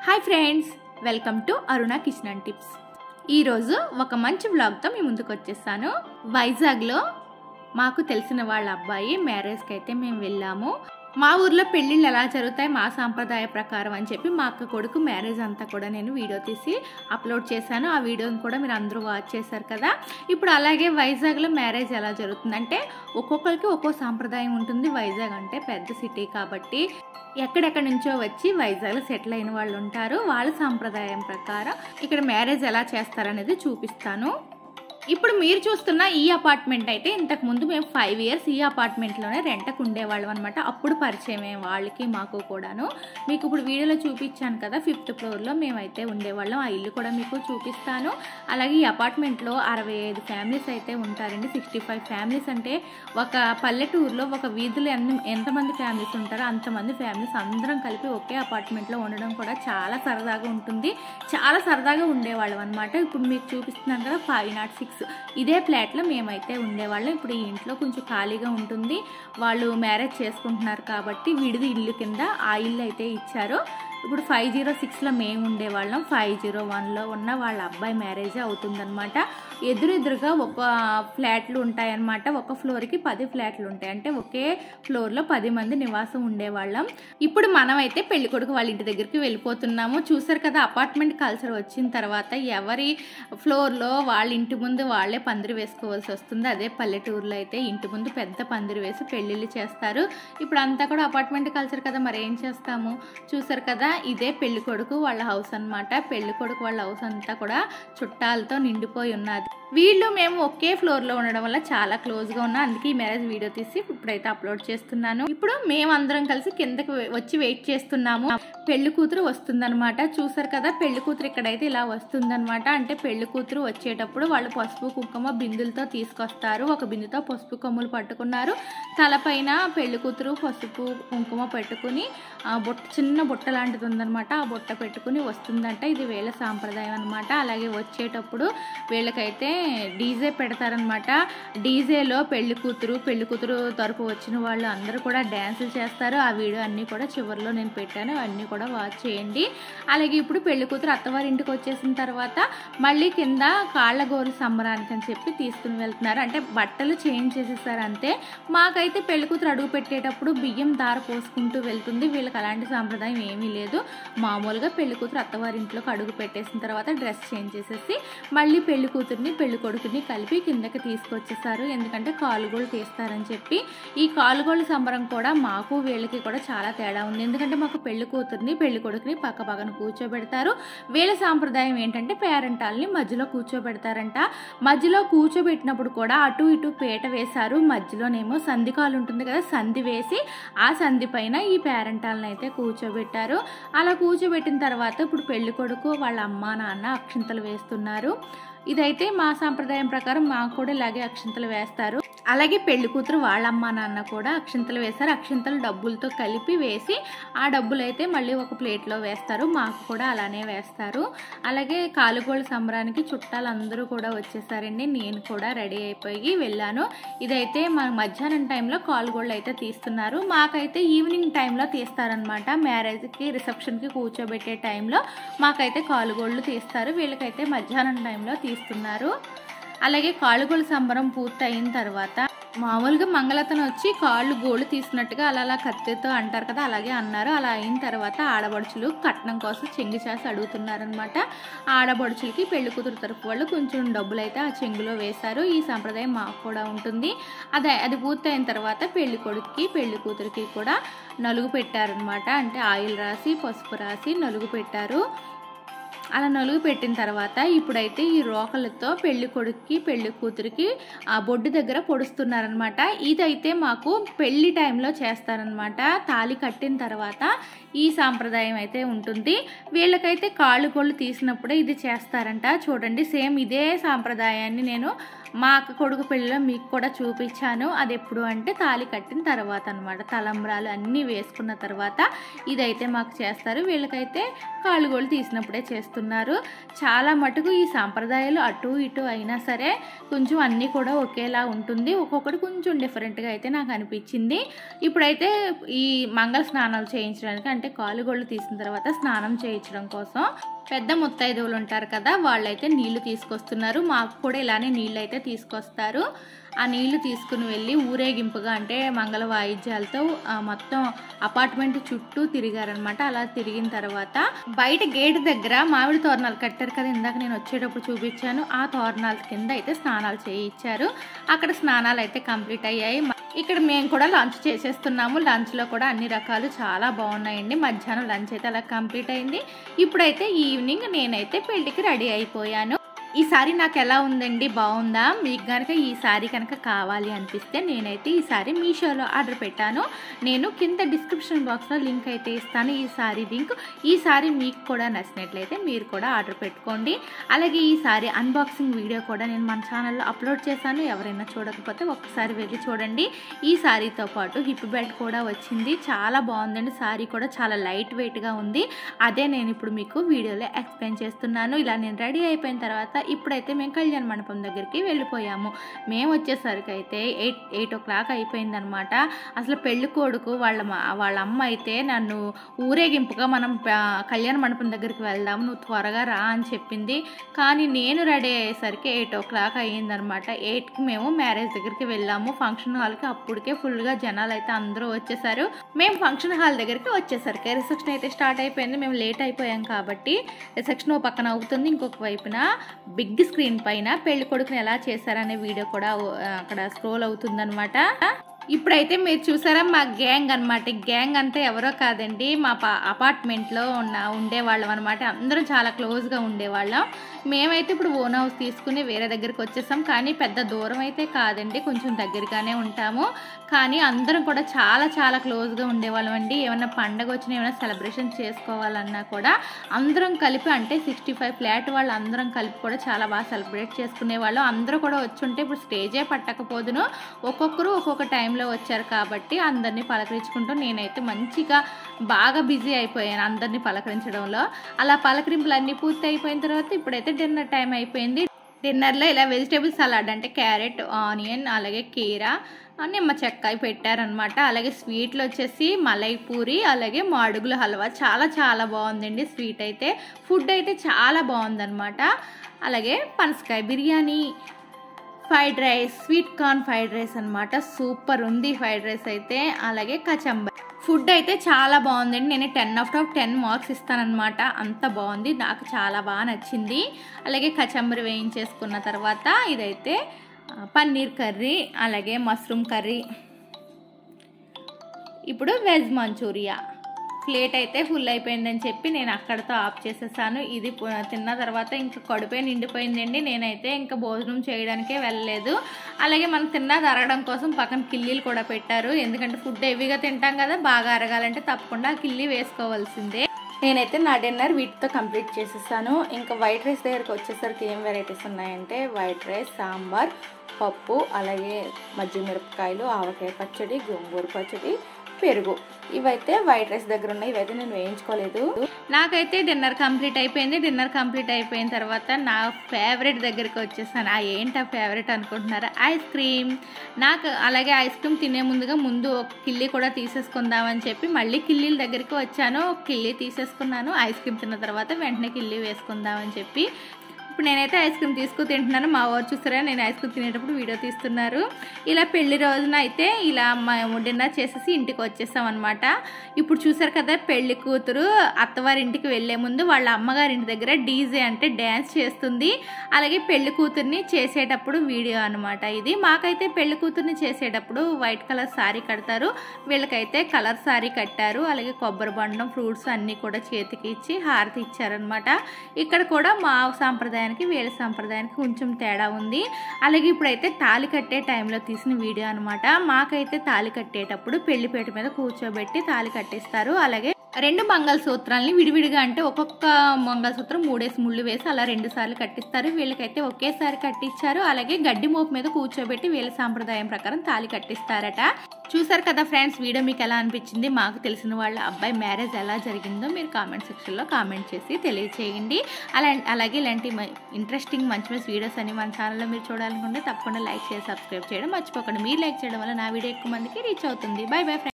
hi friends welcome to Aruna kitchen tips ఈరోజు ఒక మంచి వ్లాగ్తో మీ ముందుకు వచ్చేసాను వైజాగ్లో మాకు తెలిసిన వాళ్ళ అబ్బాయి మ్యారేజ్కి అయితే మేము వెళ్ళాము మా ఊర్లో పెళ్ళిళ్ళు ఎలా జరుగుతాయి మా సాంప్రదాయ ప్రకారం అని చెప్పి మా అక్క కొడుకు మ్యారేజ్ అంతా కూడా నేను వీడియో తీసి అప్లోడ్ చేశాను ఆ వీడియోని కూడా మీరు అందరూ వాచ్ చేశారు కదా ఇప్పుడు అలాగే వైజాగ్లో మ్యారేజ్ ఎలా జరుగుతుందంటే ఒక్కొక్కరికి ఒక్కో సాంప్రదాయం ఉంటుంది వైజాగ్ అంటే పెద్ద సిటీ కాబట్టి ఎక్కడెక్కడి నుంచో వచ్చి వైజాగ్లో సెటిల్ అయిన వాళ్ళు ఉంటారు వాళ్ళ సాంప్రదాయం ప్రకారం ఇక్కడ మ్యారేజ్ ఎలా చేస్తారనేది చూపిస్తాను ఇప్పుడు మీరు చూస్తున్న ఈ అపార్ట్మెంట్ అయితే ఇంతకు ముందు మేము ఫైవ్ ఇయర్స్ ఈ అపార్ట్మెంట్లోనే రెంట్కి ఉండేవాళ్ళం అనమాట అప్పుడు పరిచయమే వాళ్ళకి మాకు కూడాను మీకు ఇప్పుడు వీడియోలో చూపించాను కదా ఫిఫ్త్ ఫ్లోర్లో మేమైతే ఉండేవాళ్ళం ఆ ఇల్లు కూడా మీకు చూపిస్తాను అలాగే ఈ అపార్ట్మెంట్లో అరవై ఐదు ఫ్యామిలీస్ అయితే ఉంటారండి సిక్స్టీ ఫైవ్ ఫ్యామిలీస్ అంటే ఒక పల్లెటూరులో ఒక వీధిలో ఎన్ని ఎంతమంది ఫ్యామిలీస్ ఉంటారో అంతమంది ఫ్యామిలీస్ అందరం కలిపి ఒకే అపార్ట్మెంట్లో ఉండడం కూడా చాలా సరదాగా ఉంటుంది చాలా సరదాగా ఉండేవాళ్ళం అనమాట ఇప్పుడు మీకు చూపిస్తున్నాను కదా ఫైవ్ నాట్ సిక్స్ ఇదే ఫ్లాట్లో మేమైతే ఉండేవాళ్ళం ఇప్పుడు ఈ ఇంట్లో కొంచెం ఖాళీగా ఉంటుంది వాళ్ళు మ్యారేజ్ చేసుకుంటున్నారు కాబట్టి విడిది ఇల్లు కింద ఆ ఇల్లు అయితే ఇచ్చారు ఇప్పుడు ఫైవ్ జీరో సిక్స్లో మేము ఉండేవాళ్ళం ఫైవ్ జీరో వన్లో ఉన్న వాళ్ళ అబ్బాయి మ్యారేజ్ అవుతుందన్నమాట ఎదురెదురుగా ఒక ఫ్లాట్లు ఉంటాయన్నమాట ఒక ఫ్లోర్కి పది ఫ్లాట్లు ఉంటాయి అంటే ఒకే ఫ్లోర్లో పది మంది నివాసం ఉండేవాళ్ళం ఇప్పుడు మనం అయితే పెళ్లి కొడుకు వాళ్ళ ఇంటి దగ్గరికి వెళ్ళిపోతున్నాము చూసారు కదా అపార్ట్మెంట్ కల్చర్ వచ్చిన తర్వాత ఎవరి ఫ్లోర్లో వాళ్ళ ఇంటి ముందు వాళ్ళే పందిరి వేసుకోవాల్సి వస్తుంది అదే పల్లెటూరులో అయితే ఇంటి ముందు పెద్ద పందిరి వేసి పెళ్ళిళ్ళు చేస్తారు ఇప్పుడు అంతా కూడా అపార్ట్మెంట్ కల్చర్ కదా మరి ఏం చేస్తాము చూసారు కదా ఇదే పెళ్లి కొడుకు వాళ్ళ హౌస్ అనమాట పెళ్లి కొడుకు వాళ్ళ హౌస్ అంతా కూడా చుట్టాలతో నిండిపోయి ఉన్నది వీళ్ళు మేము ఒకే ఫ్లోర్ లో ఉండడం వల్ల చాలా క్లోజ్ గా ఉన్నా అందుకే ఈ మ్యారేజ్ వీడియో తీసి ఇప్పుడైతే అప్లోడ్ చేస్తున్నాను ఇప్పుడు మేమందరం కలిసి కిందకి వచ్చి వెయిట్ చేస్తున్నాము పెళ్లి కూతురు వస్తుందన్నమాట చూసారు కదా పెళ్లి కూతురు ఇక్కడైతే ఇలా వస్తుందన్నమాట అంటే పెళ్లి కూతురు వచ్చేటప్పుడు వాళ్ళు పసుపు కుంకుమ బిందులతో తీసుకొస్తారు ఒక బిందుతో పసుపు కొమ్ములు పట్టుకున్నారు తలపైన పెళ్లి కూతురు పసుపు కుంకుమ పెట్టుకుని బుట్ట చిన్న బుట్ట లాంటిది ఉందన్నమాట ఆ బుట్ట పెట్టుకుని వస్తుందంట ఇది వీళ్ళ సాంప్రదాయం అనమాట అలాగే వచ్చేటప్పుడు వీళ్ళకైతే డీజే పెడతారనమాట డీజేలో పెళ్లి కూతురు పెళ్లి కూతురు తరపు వచ్చిన వాళ్ళు అందరూ కూడా డ్యాన్సులు చేస్తారు ఆ వీడియో అన్నీ కూడా చివరిలో నేను పెట్టాను అవన్నీ కూడా వాచ్ చేయండి అలాగే ఇప్పుడు పెళ్లి కూతురు అత్తవారి ఇంటికి వచ్చేసిన తర్వాత మళ్ళీ కింద కాళ్ళ గోరు సంబరానికి అని చెప్పి తీసుకుని వెళ్తున్నారు అంటే బట్టలు చేంజ్ చేసేసారు అంతే మాకైతే పెళ్లి కూతురు అడుగు పెట్టేటప్పుడు బియ్యం దార పోసుకుంటూ వెళ్తుంది వీళ్ళకి అలాంటి సాంప్రదాయం ఏమీ లేదు మామూలుగా పెళ్లి కూతురు అత్తవారి ఇంట్లోకి అడుగు పెట్టేసిన తర్వాత డ్రెస్ చేంజ్ చేసేసి మళ్ళీ పెళ్లి కూతుర్ని పెళ్లి కొడుకుని కలిపి కిందకి తీసుకొచ్చేసారు ఎందుకంటే కాలుగోళ్ళు తీస్తారని చెప్పి ఈ కాలుగోళ్ళ సంబరం కూడా మాకు వీళ్ళకి కూడా చాలా తేడా ఉంది ఎందుకంటే మాకు పెళ్లి కూతుర్ని పెళ్లి కొడుకుని పక్క పక్కన కూర్చోబెడతారు వీళ్ళ సాంప్రదాయం ఏంటంటే పేరెంటాల్ని మధ్యలో కూర్చోబెడతారంట మధ్యలో కూర్చోబెట్టినప్పుడు కూడా అటు ఇటు పీట వేశారు మధ్యలోనేమో సంధికాలు ఉంటుంది కదా సంధి వేసి ఆ సంధి పైన ఈ పేరెంటాలను అయితే కూర్చోబెట్టారు అలా కూర్చోబెట్టిన తర్వాత ఇప్పుడు పెళ్లి కొడుకు వాళ్ళ అమ్మ నాన్న అక్షింతలు వేస్తున్నారు ఇదైతే మా సాంప్రదాయం ప్రకారం మాకు కూడా ఇలాగే అక్షింతలు వేస్తారు అలాగే పెళ్లి కూతురు వాళ్ళ అమ్మ నాన్న కూడా అక్షింతలు వేస్తారు అక్షింతలు డబ్బులతో కలిపి వేసి ఆ డబ్బులు అయితే మళ్ళీ ఒక ప్లేట్లో వేస్తారు మాకు కూడా అలానే వేస్తారు అలాగే కాలుగోళ్ళ సంబరానికి చుట్టాలు అందరూ కూడా వచ్చేసారండి నేను కూడా రెడీ అయిపోయి వెళ్ళాను ఇదైతే మన మధ్యాహ్నం టైంలో కాలుగోళ్ళు అయితే తీస్తున్నారు మాకైతే ఈవినింగ్ టైంలో తీస్తారనమాట మ్యారేజ్కి రిసెప్షన్కి కూర్చోబెట్టే టైంలో మాకైతే కాలుగోళ్ళు తీస్తారు వీళ్ళకైతే మధ్యాహ్నం టైంలో తీస్తున్నారు అలాగే కాళ్ళుగోలు సంబరం పూర్తి అయిన తర్వాత మామూలుగా మంగళతను వచ్చి కాళ్ళు గోళ్ళు తీసినట్టుగా అలా అలా కత్తితో అంటారు కదా అలాగే అన్నారు అలా అయిన తర్వాత ఆడబడుచులు కట్నం కోసం చెంగు చేసి అడుగుతున్నారనమాట ఆడబడుచులకి పెళ్లి కూతురు తరపు వాళ్ళు కొంచెం డబ్బులు అయితే ఆ చెంగులో వేశారు ఈ సంప్రదాయం మాకు కూడా ఉంటుంది అదే అది పూర్తి అయిన తర్వాత పెళ్లి కొడుకుకి పెళ్లి కూతురికి కూడా నలుగు పెట్టారనమాట అంటే ఆయిల్ రాసి పసుపు రాసి నలుగు పెట్టారు అలా నలుగు పెట్టిన తర్వాత ఇప్పుడైతే ఈ రోకలతో పెళ్లి కొడుక్కి పెళ్లి కూతురికి ఆ బొడ్డు దగ్గర పొడుస్తున్నారనమాట ఇదైతే మాకు పెళ్లి టైంలో చేస్తారనమాట తాళి కట్టిన తర్వాత ఈ సాంప్రదాయం అయితే ఉంటుంది వీళ్ళకైతే కాళ్ళు గోళ్ళు తీసినప్పుడే ఇది చేస్తారంట చూడండి సేమ్ ఇదే సాంప్రదాయాన్ని నేను మా అక్క కొడుకు పెళ్ళిలో మీకు కూడా చూపించాను అది ఎప్పుడు అంటే తాళి కట్టిన తర్వాత అనమాట తలంబ్రాలు అన్నీ వేసుకున్న తర్వాత ఇదైతే మాకు చేస్తారు వీళ్ళకైతే కాళ్ళు గోళ్ళు తీసినప్పుడే చేస్తారు చేస్తున్నారు చాలా మటుకు ఈ సాంప్రదాయాలు అటు ఇటు అయినా సరే కొంచెం అన్నీ కూడా ఒకేలా ఉంటుంది ఒక్కొక్కటి కొంచెం డిఫరెంట్గా అయితే నాకు అనిపించింది ఇప్పుడైతే ఈ మంగళ స్నానాలు చేయించడానికి అంటే కాలుగోళ్ళు తీసిన తర్వాత స్నానం చేయించడం కోసం పెద్ద ముత్తైదువులు ఉంటారు కదా వాళ్ళైతే నీళ్లు తీసుకొస్తున్నారు మాకు కూడా ఇలానే నీళ్ళు అయితే తీసుకొస్తారు ఆ నీళ్లు తీసుకుని వెళ్ళి ఊరేగింపుగా అంటే మంగళ వాయిద్యాలతో ఆ, మొత్తం అపార్ట్మెంట్ చుట్టూ తిరిగారనమాట అలా తిరిగిన తర్వాత బయట గేట్ దగ్గర మామిడి తోరణాలు కట్టారు కదా ఇందాక నేను వచ్చేటప్పుడు చూపించాను ఆ తోరణాల కింద అయితే స్నానాలు చేయించారు అక్కడ స్నానాలు అయితే కంప్లీట్ అయ్యాయి ఇక్కడ మేము కూడా లంచ్ చేసేస్తున్నాము లంచ్లో కూడా అన్ని రకాలు చాలా బాగున్నాయండి మధ్యాహ్నం లంచ్ అయితే అలా కంప్లీట్ అయింది ఇప్పుడైతే ఈవినింగ్ నేనైతే పెళ్ళికి రెడీ అయిపోయాను ఈ సారీ నాకు ఎలా ఉందండి బాగుందా మీకు కనుక ఈ సారీ కనుక కావాలి అనిపిస్తే నేనైతే ఈ సారీ మీషోలో ఆర్డర్ పెట్టాను నేను కింద డిస్క్రిప్షన్ బాక్స్లో లింక్ అయితే ఇస్తాను ఈ సారీ లింక్ ఈ సారీ మీకు కూడా నచ్చినట్లయితే మీరు కూడా ఆర్డర్ పెట్టుకోండి అలాగే ఈ సారీ అన్బాక్సింగ్ వీడియో కూడా నేను మన ఛానల్లో అప్లోడ్ చేశాను ఎవరైనా చూడకపోతే ఒక్కసారి వెళ్ళి చూడండి ఈ సారీతో పాటు హిప్ బెల్ట్ కూడా వచ్చింది చాలా బాగుందండి సారీ కూడా చాలా లైట్ వెయిట్గా ఉంది అదే నేను ఇప్పుడు మీకు వీడియోలో ఎక్స్ప్లెయిన్ చేస్తున్నాను ఇలా నేను రెడీ అయిపోయిన తర్వాత ఇప్పుడైతే మేము కళ్యాణ మండపం దగ్గరికి వెళ్ళిపోయాము మేము వచ్చేసరికి అయితే ఎయిట్ ఎయిట్ ఓ క్లాక్ అయిపోయిందనమాట అసలు పెళ్లి కొడుకు వాళ్ళ మా- వాళ్ళ అమ్మ అయితే నన్ను ఊరేగింపుగా మనం ఆ, కళ్యాణ మండపం దగ్గరికి వెళ్దాం నువ్వు త్వరగా రా అని చెప్పింది కానీ నేను రెడీ అయ్యేసరికి ఎయిట్ ఓ క్లాక్ అయ్యిందనమాట ఎయిట్కి మేము మ్యారేజ్ దగ్గరికి వెళ్ళాము ఫంక్షన్ హాల్కి అప్పటికే ఫుల్గా జనాలు అయితే అందరూ వచ్చేసారు మేము ఫంక్షన్ హాల్ దగ్గరికి వచ్చేసరికి రిసెప్షన్ అయితే స్టార్ట్ అయిపోయింది మేము లేట్ అయిపోయాం కాబట్టి రిసెప్షన్ ఓ పక్కన అవుతుంది ఇంకొక వైపున బిగ్ స్క్రీన్ పైన పెళ్లి కొడుకుని ఎలా చేశారనే వీడియో కూడా ఓ- అక్కడ స్క్రోల్ అవుతుందన్నమాట ఇప్పుడైతే మీరు చూసారా మా గ్యాంగ్ అనమాట గ్యాంగ్ అంతా ఎవరో కాదండి మా పా అపార్ట్మెంట్లో ఉన్న ఉండేవాళ్ళం అనమాట అందరం చాలా క్లోజ్గా ఉండేవాళ్ళం మేమైతే ఇప్పుడు ఓన్ హౌస్ తీసుకుని వేరే దగ్గరికి వచ్చేసాం కానీ పెద్ద దూరం అయితే కాదండి కొంచెం దగ్గరగానే ఉంటాము కానీ అందరం కూడా చాలా చాలా క్లోజ్గా ఉండేవాళ్ళం అండి ఏమైనా పండగ వచ్చినా ఏమైనా సెలబ్రేషన్ చేసుకోవాలన్నా కూడా అందరం కలిపి అంటే సిక్స్టీ ఫైవ్ ఫ్లాట్ వాళ్ళు అందరం కలిపి కూడా చాలా బాగా సెలబ్రేట్ చేసుకునేవాళ్ళం అందరూ కూడా వచ్చుంటే ఇప్పుడు స్టేజే పట్టకపోదును ఒక్కొక్కరు ఒక్కొక్క టైంలో వచ్చారు కాబట్టి అందరినీ పలకరించుకుంటూ నేనైతే మంచిగా బాగా బిజీ అయిపోయాను అందరినీ పలకరించడంలో అలా పలకరింపులు అన్నీ పూర్తి అయిపోయిన తర్వాత ఇప్పుడైతే డిన్నర్ టైం అయిపోయింది డిన్నర్లో ఇలా వెజిటేబుల్ సలాడ్ అంటే క్యారెట్ ఆనియన్ అలాగే కీరా ఆ, నిమ్మ చెక్క అవి పెట్టారనమాట అలాగే స్వీట్లు వచ్చేసి మలై పూరి అలాగే మాడుగుల హల్వా చాలా చాలా బాగుందండి స్వీట్ అయితే ఫుడ్ అయితే చాలా బాగుందన్నమాట అలాగే పనసకాయ biryani fried rice sweet corn fried rice అనమాట సూపర్ ఉంది ఫ్రైడ్ రైస్ అయితే అలాగే కచంబ ఫుడ్ అయితే చాలా బాగుందండి నేను ten of of ten marks ఇస్తానన్నమాట అంత బాగుంది నాకు చాలా బాగా నచ్చింది అలాగే కచంబరి వేయించేసుకున్న తర్వాత ఇదైతే ఆ, పన్నీర్ కర్రీ అలాగే మష్రూమ్ కర్రీ ఇప్పుడు వెజ్ మంచూరియా ప్లేట్ అయితే ఫుల్ అయిపోయిందని చెప్పి నేను అక్కడతో ఆఫ్ చేసేసాను ఇది పు- తిన్న తర్వాత ఇంకా కడుపే నిండిపోయిందండి నేనైతే ఇంకా భోజనం చేయడానికే వెళ్ళలేదు అలాగే మనం తిన్నా అరగడం కోసం పక్కన కిల్లీలు కూడా పెట్టారు ఎందుకంటే ఫుడ్ హెవీగా తింటాం కదా బాగా అరగాలంటే తప్పకుండా ఆ కిల్లీ వేసుకోవాల్సిందే నేనైతే నా డిన్నర్ వీటితో కంప్లీట్ చేసేసాను ఇంకా వైట్ రైస్ దగ్గరికి వచ్చేసరికి ఏం వెరైటీస్ ఉన్నాయంటే వైట్ రైస్ సాంబార్ పప్పు అలాగే మజ్జిగ మిరపకాయలు ఆవకాయ పచ్చడి గోంగూర పచ్చడి పెరుగు ఇవైతే వైట్ రైస్ దగ్గర ఉన్నాయి ఇవైతే నేను వేయించుకోలేదు నాకైతే డిన్నర్ కంప్లీట్ అయిపోయింది డిన్నర్ కంప్లీట్ అయిపోయిన తర్వాత నా ఫేవరెట్ దగ్గరికి వచ్చేసాను ఆ ఏంటి ఆ ఫేవరెట్ అనుకుంటున్నారా ఐస్ క్రీమ్ నాకు అలాగే ఐస్ క్రీమ్ తినే ముందుగా ముందు ఒక కిల్లీ కూడా తీసేసుకుందామని చెప్పి మళ్ళీ కిల్లీల దగ్గరికి వచ్చాను ఒక కిల్లీ తీసేసుకున్నాను ఐస్ క్రీమ్ తిన్న తర్వాత వెంటనే కిల్లీ వేసుకుందామని చెప్పి ఇప్పుడు నేనైతే ఐస్ క్రీమ్ తీసుకు తింటున్నాను మా వారు చూస్తారా నేను ఐస్ క్రీమ్ తినేటప్పుడు వీడియో తీస్తున్నారు ఇలా పెళ్లి రోజున అయితే ఇలా మేము డిన్నర్ చేసేసి ఇంటికి వచ్చేసాం అనమాట ఇప్పుడు చూసారు కదా పెళ్లి కూతురు అత్తవారి ఇంటికి వెళ్లే ముందు వాళ్ళ అమ్మగారి ఇంటి దగ్గర డీజే అంటే డ్యాన్స్ చేస్తుంది అలాగే పెళ్లి కూతుర్ని చేసేటప్పుడు వీడియో అనమాట ఇది మాకైతే పెళ్లి కూతుర్ని చేసేటప్పుడు వైట్ కలర్ శారీ కడతారు వీళ్ళకైతే కలర్ శారీ కట్టారు అలాగే కొబ్బరి బండం ఫ్రూట్స్ అన్నీ కూడా చేతికి ఇచ్చి హారతి ఇచ్చారనమాట ఇక్కడ కూడా మా సాంప్రదాయానికి వీళ్ళ సాంప్రదాయానికి కొంచెం తేడా ఉంది అలాగే ఇప్పుడైతే తాళి కట్టే టైంలో తీసిన వీడియో అనమాట మాకైతే తాళి కట్టేటప్పుడు పెళ్లిపేట మీద కూర్చోబెట్టి తాళి కట్టేస్తారు అలాగే రెండు మంగళసూత్రాలని విడివిడిగా అంటే ఒక్కొక్క మంగళసూత్రం మూడేసి ముళ్ళు వేసి అలా రెండు సార్లు కట్టిస్తారు వీళ్ళకైతే ఒకేసారి కట్టించారు అలాగే గడ్డి మోపు మీద కూర్చోబెట్టి వీళ్ళ సాంప్రదాయం ప్రకారం తాళి కట్టిస్తారట చూసారు కదా ఫ్రెండ్స్ వీడియో మీకు ఎలా అనిపించింది మాకు తెలిసిన వాళ్ళ అబ్బాయి మ్యారేజ్ ఎలా జరిగిందో మీరు కామెంట్ సెక్షన్లో కామెంట్ చేసి తెలియచేయండి అలా అలాగే ఇలాంటి ఇంట్రెస్టింగ్ మంచి మంచి వీడియోస్ అని మన ఛానల్లో మీరు చూడాలనుకుంటే తప్పకుండా లైక్ చేసి సబ్స్క్రైబ్ చేయడం మర్చిపోకండి మీరు లైక్ చేయడం వల్ల నా వీడియో ఎక్కువ మందికి రీచ్ అవుతుంది బాయ్ బాయ్